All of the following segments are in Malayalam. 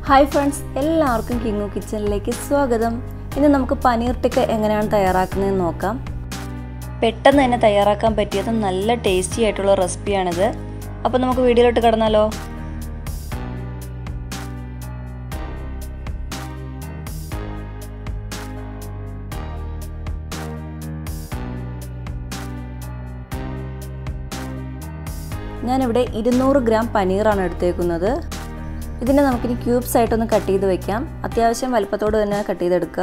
ഹായ് ഫ്രണ്ട്സ് എല്ലാവർക്കും കിങ്ങു കിച്ചണിലേക്ക് സ്വാഗതം ഇന്ന് നമുക്ക് പനീർ ടിക്ക എങ്ങനെയാണ് തയ്യാറാക്കുന്നതെന്ന് നോക്കാം പെട്ടെന്ന് തന്നെ തയ്യാറാക്കാൻ പറ്റിയതും നല്ല ടേസ്റ്റി ആയിട്ടുള്ള റെസിപ്പിയാണിത് അപ്പോൾ നമുക്ക് വീഡിയോയിലോട്ട് കിടന്നാലോ ഞാനിവിടെ ഇരുന്നൂറ് ഗ്രാം പനീറാണ് എടുത്തേക്കുന്നത് ഇതിനെ നമുക്കിനി ക്യൂബ്സ് ആയിട്ടൊന്ന് കട്ട് ചെയ്ത് വെക്കാം അത്യാവശ്യം വലുപ്പത്തോട് തന്നെ കട്ട് ചെയ്തെടുക്കുക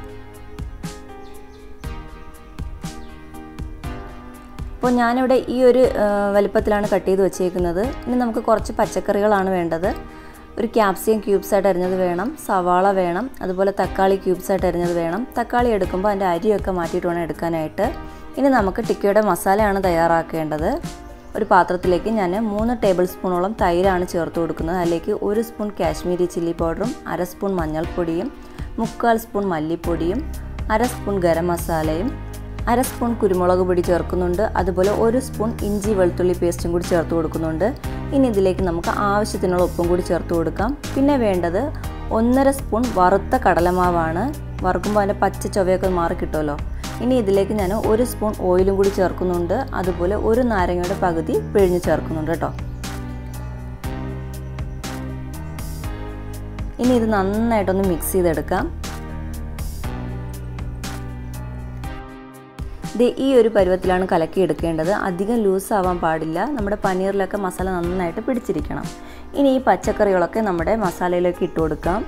അപ്പോൾ ഞാനിവിടെ ഈ ഒരു വലുപ്പത്തിലാണ് കട്ട് ചെയ്ത് വെച്ചേക്കുന്നത് ഇനി നമുക്ക് കുറച്ച് പച്ചക്കറികളാണ് വേണ്ടത് ഒരു ക്യാപ്സിയം ക്യൂബ്സ് ആയിട്ട് അരിഞ്ഞത് വേണം സവാള വേണം അതുപോലെ തക്കാളി ക്യൂബ്സ് ആയിട്ട് അരിഞ്ഞത് വേണം തക്കാളി എടുക്കുമ്പോൾ അതിൻ്റെ അരിയൊക്കെ മാറ്റിയിട്ട് വേണം എടുക്കാനായിട്ട് ഇനി നമുക്ക് ടിക്കയുടെ മസാലയാണ് തയ്യാറാക്കേണ്ടത് ഒരു പാത്രത്തിലേക്ക് ഞാൻ മൂന്ന് ടേബിൾ സ്പൂണോളം തൈരാണ് ചേർത്ത് കൊടുക്കുന്നത് അതിലേക്ക് ഒരു സ്പൂൺ കാശ്മീരി ചില്ലി പൗഡറും അര സ്പൂൺ മഞ്ഞൾപ്പൊടിയും മുക്കാൽ സ്പൂൺ മല്ലിപ്പൊടിയും അര സ്പൂൺ ഗരം മസാലയും അര സ്പൂൺ കുരുമുളക് പൊടി ചേർക്കുന്നുണ്ട് അതുപോലെ ഒരു സ്പൂൺ ഇഞ്ചി വെളുത്തുള്ളി പേസ്റ്റും കൂടി ചേർത്ത് കൊടുക്കുന്നുണ്ട് ഇനി ഇതിലേക്ക് നമുക്ക് ആവശ്യത്തിനുള്ള ഉപ്പും കൂടി ചേർത്ത് കൊടുക്കാം പിന്നെ വേണ്ടത് ഒന്നര സ്പൂൺ വറുത്ത കടലമാവാണ് വറുക്കുമ്പോൾ അതിൻ്റെ പച്ച ചൊവയൊക്കെ മാറി കിട്ടുമല്ലോ ഇനി ഇതിലേക്ക് ഞാൻ ഒരു സ്പൂൺ ഓയിലും കൂടി ചേർക്കുന്നുണ്ട് അതുപോലെ ഒരു നാരങ്ങയുടെ പകുതി പിഴിഞ്ഞ് ചേർക്കുന്നുണ്ട് കേട്ടോ ഇനി ഇത് നന്നായിട്ടൊന്ന് മിക്സ് ചെയ്തെടുക്കാം ഇത് ഈ ഒരു പരുവത്തിലാണ് കലക്കി എടുക്കേണ്ടത് അധികം ലൂസ് ആവാൻ പാടില്ല നമ്മുടെ പനീറിലൊക്കെ മസാല നന്നായിട്ട് പിടിച്ചിരിക്കണം ഇനി ഈ പച്ചക്കറികളൊക്കെ നമ്മുടെ മസാലയിലേക്ക് ഇട്ട് കൊടുക്കാം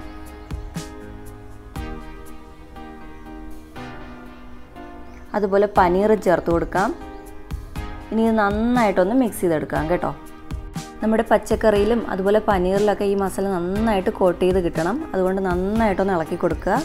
അതുപോലെ പനീർ ചേർത്ത് കൊടുക്കാം ഇനി ഇത് നന്നായിട്ടൊന്ന് മിക്സ് ചെയ്തെടുക്കാം കേട്ടോ നമ്മുടെ പച്ചക്കറിയിലും അതുപോലെ പനീറിലൊക്കെ ഈ മസാല നന്നായിട്ട് കോട്ട് ചെയ്ത് കിട്ടണം അതുകൊണ്ട് നന്നായിട്ടൊന്ന് ഇളക്കി കൊടുക്കുക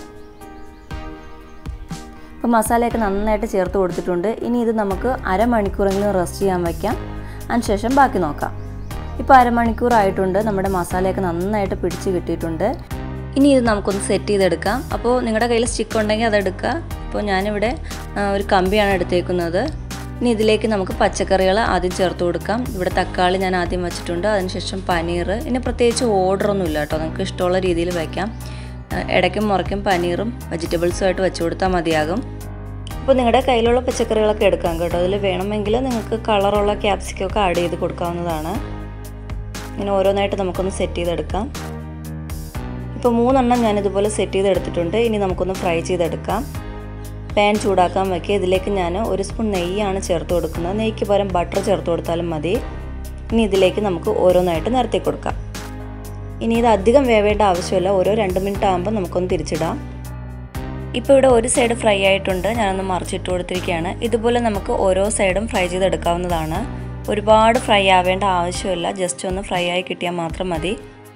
ഇപ്പോൾ മസാലയൊക്കെ നന്നായിട്ട് ചേർത്ത് കൊടുത്തിട്ടുണ്ട് ഇനി ഇത് നമുക്ക് അരമണിക്കൂറെങ്കിലും റെസ്റ്റ് ചെയ്യാൻ വയ്ക്കാം അതിനുശേഷം ബാക്കി നോക്കാം ഇപ്പോൾ അരമണിക്കൂർ ആയിട്ടുണ്ട് നമ്മുടെ മസാലയൊക്കെ നന്നായിട്ട് പിടിച്ച് കിട്ടിയിട്ടുണ്ട് ഇനി ഇത് നമുക്കൊന്ന് സെറ്റ് ചെയ്തെടുക്കാം അപ്പോൾ നിങ്ങളുടെ കയ്യിൽ സ്റ്റിക്ക് ഉണ്ടെങ്കിൽ അതെടുക്കുക അപ്പോൾ ഞാനിവിടെ ഒരു കമ്പിയാണ് എടുത്തേക്കുന്നത് ഇനി ഇതിലേക്ക് നമുക്ക് പച്ചക്കറികൾ ആദ്യം ചേർത്ത് കൊടുക്കാം ഇവിടെ തക്കാളി ഞാൻ ആദ്യം വെച്ചിട്ടുണ്ട് അതിനുശേഷം പനീർ ഇനി പ്രത്യേകിച്ച് ഓർഡറൊന്നുമില്ല കേട്ടോ നമുക്ക് ഇഷ്ടമുള്ള രീതിയിൽ വയ്ക്കാം ഇടയ്ക്കും മുറയ്ക്കും പനീറും വെജിറ്റബിൾസും ആയിട്ട് വെച്ച് കൊടുത്താൽ മതിയാകും അപ്പോൾ നിങ്ങളുടെ കയ്യിലുള്ള പച്ചക്കറികളൊക്കെ എടുക്കാം കേട്ടോ അതിൽ വേണമെങ്കിൽ നിങ്ങൾക്ക് കളറുള്ള ക്യാപ്സിക്കൊക്കെ ആഡ് ചെയ്ത് കൊടുക്കാവുന്നതാണ് ഇങ്ങനെ ഓരോന്നായിട്ട് നമുക്കൊന്ന് സെറ്റ് ചെയ്തെടുക്കാം ഇപ്പോൾ മൂന്നെണ്ണം ഞാനിതുപോലെ സെറ്റ് ചെയ്തെടുത്തിട്ടുണ്ട് ഇനി നമുക്കൊന്ന് ഫ്രൈ ചെയ്തെടുക്കാം പാൻ ചൂടാക്കാൻ വയ്ക്കുക ഇതിലേക്ക് ഞാൻ ഒരു സ്പൂൺ നെയ്യാണ് ചേർത്ത് കൊടുക്കുന്നത് നെയ്ക്ക് പകരം ബട്ടർ ചേർത്ത് കൊടുത്താലും മതി ഇനി ഇതിലേക്ക് നമുക്ക് ഓരോന്നായിട്ട് നിരത്തി കൊടുക്കാം ഇനി ഇത് അധികം വേവേണ്ട ആവശ്യമില്ല ഓരോ രണ്ട് മിനിറ്റ് ആകുമ്പോൾ നമുക്കൊന്ന് തിരിച്ചിടാം ഇപ്പോൾ ഇവിടെ ഒരു സൈഡ് ഫ്രൈ ആയിട്ടുണ്ട് ഞാനൊന്ന് മറിച്ചിട്ട് കൊടുത്തിരിക്കുകയാണ് ഇതുപോലെ നമുക്ക് ഓരോ സൈഡും ഫ്രൈ ചെയ്തെടുക്കാവുന്നതാണ് ഒരുപാട് ഫ്രൈ ആവേണ്ട ആവശ്യമില്ല ജസ്റ്റ് ഒന്ന് ഫ്രൈ ആയി കിട്ടിയാൽ മാത്രം മതി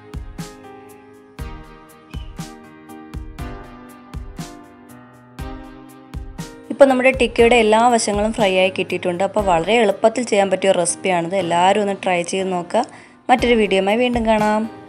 ഇപ്പോൾ നമ്മുടെ ടിക്കയുടെ എല്ലാ വശങ്ങളും ഫ്രൈ ആയി കിട്ടിയിട്ടുണ്ട് അപ്പോൾ വളരെ എളുപ്പത്തിൽ ചെയ്യാൻ പറ്റിയ റെസിപ്പിയാണിത് എല്ലാവരും ഒന്ന് ട്രൈ ചെയ്ത് നോക്കുക മറ്റൊരു വീഡിയോയുമായി വീണ്ടും കാണാം